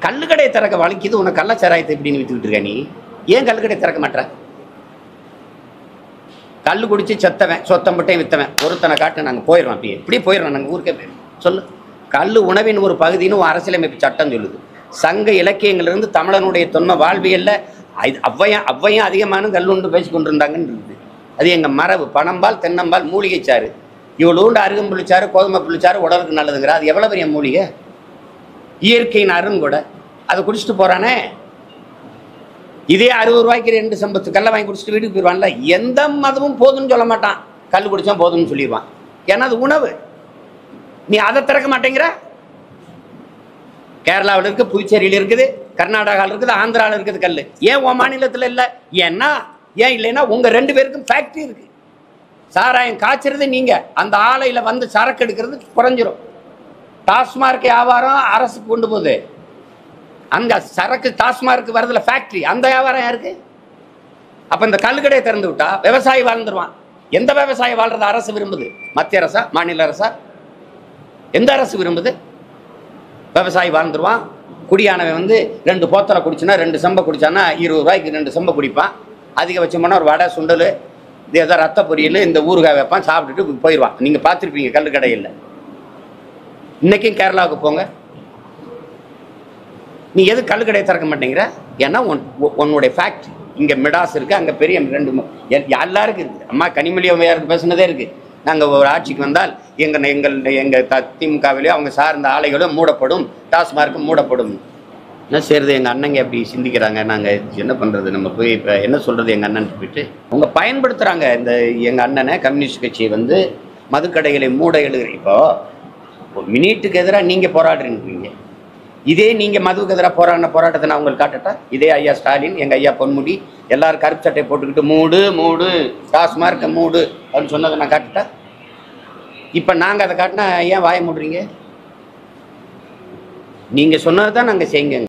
கள்ளுக்கடையை திறக்க வலிக்குது உனக்கு கள்ளச்சாராயத்தை எப்படின்னு வித்துக்கிட்டு இருக்க நீ ஏன் கள்ளுக்கடை திறக்க மாட்ற கல் குடிச்சு செத்தவன் சொத்தம் மட்டும் வித்தவன் ஒருத்தனை காட்டு நாங்கள் போயிடுறோம் அப்படியே இப்படி போயிடுறோம் நாங்கள் ஊருக்கே போயிடுறோம் சொல்லு கல் உணவின் ஒரு பகுதின்னு உன் அரசியலமைப்பு சட்டம் சொல்லுது சங்க இலக்கியங்களிலிருந்து தமிழனுடைய தொன்ம வாழ்வியல்ல ஐ- ஔவையும் ஔவையும் அதிகமான கல்லுண்டு பேசி கொண்டிருந்தாங்கன்னு இருக்குது அது எங்கள் மரபு பனம்பால் தென்னம்பால் மூலிகை சாறு இவ்வளோண்டு அருகம்புள்ளிச்சாறு கோதுமை புள்ளிச்சாறு உடலுக்கு நல்லதுங்கிற அது எவ்வளோ பெரிய மூலிகை இயற்கையின் அருங்கூட அதை குடிச்சிட்டு போறானே இதே அறுபது ரூபாய்க்கு ரெண்டு சம்பத்து கல்லை வாங்கி குடிச்சிட்டு வீட்டுக்கு போயிடுவான்ல எந்த மதமும் போதும்னு சொல்ல மாட்டான் கல் குடிச்சா போதும்னு சொல்லிடுவான் ஏன்னா அது உணவு நீ அதை திறக்க மாட்டேங்கிற கேரளாவில் இருக்கு புதுச்சேரியில் இருக்குது கர்நாடகாவில் இருக்குது ஆந்திராவில் இருக்குது கல் ஏன் உன் மாநிலத்தில் இல்லை ஏன்னா ஏன் இல்லைன்னா உங்க ரெண்டு பேருக்கும் ஃபேக்ட்ரி இருக்கு சாராயம் காய்ச்சறது நீங்க அந்த ஆலையில வந்து சரக்கு எடுக்கிறது குறைஞ்சிரும் டாஸ்மார்க் வியாபாரம் அரசுக்கு கொண்டு போகுது அங்க சரக்கு டாஸ்மார்க் வரதுல ஃபேக்டரி அந்த வியாபாரம் யாருக்கு அப்ப இந்த கல்லுக்கடையை திறந்து விட்டா விவசாயி வாழ்ந்துருவான் எந்த விவசாயி வாழ்றத அரசு விரும்புது மத்திய அரசா மாநில அரசா எந்த அரசு விரும்புது விவசாயி வாழ்ந்துருவான் குடியானவன் வந்து ரெண்டு போத்தலை குடிச்சுனா ரெண்டு செம்பை குடிச்சானா இருபது ரூபாய்க்கு ரெண்டு செம்பை குடிப்பான் அதிகபட்சமான ஒரு வடை சுண்டல் இது ஏதோ ரத்த பொரியல் இந்த ஊறுகாய் வைப்பான் சாப்பிட்டுட்டு போயிடுவான் நீங்கள் பார்த்துருப்பீங்க கல்லு கடையில் இன்னைக்கும் கேரளாவுக்கு போங்க நீ எது கல்லு கடையை திறக்க மாட்டேங்கிற ஏன்னா உன் உ- உன்னுடைய ஃபேக்ட் இங்கே மிடாஸ் இருக்குது அங்கே பெரிய ரெண்டு மு- எல்- எல்லாருக்கும் இருக்குது அம்மா கனிமொழி அம்மையாருக்கு பேசுனதே இருக்குது நாங்கள் ஒரு ஆட்சிக்கு வந்தால் எங்கள் எங்கள் எங்கள் த திமுகவிலேயோ அவங்க சார்ந்த ஆலைகளும் மூடப்படும் டாஸ்மார்க்கும் மூடப்படும் என்ன செய்யறது எங்கள் அண்ணங்க அப்படி சிந்திக்கிறாங்க நாங்கள் என்ன பண்ணுறது நம்ம போய் இப்போ என்ன சொல்கிறது எங்கள் அண்ணன் போயிட்டு அவங்க பயன்படுத்துகிறாங்க இந்த எங்கள் அண்ணனை கம்யூனிஸ்ட் கட்சியை வந்து மதுக்கடைகளை மூட எழுதுற இப்போ மினிட்டுக்கு எதிராக நீங்கள் போராடுறீங்க இதே நீங்கள் மதுவுக்கு எதிராக போராடின போராட்டத்தை நான் உங்களுக்கு காட்டட்டா இதே ஐயா ஸ்டாலின் எங்கள் ஐயா பொன்முடி எல்லாரும் கருப்பு சட்டை போட்டுக்கிட்டு மூடு மூடு டாஸ்மார்க்க மூடு அப்படின்னு சொன்னதை நான் காட்டட்டா இப்போ நாங்கள் அதை காட்டினா ஏன் வாய மூடுறீங்க நீங்கள் சொன்னதை தான் நாங்கள் செய்யுங்க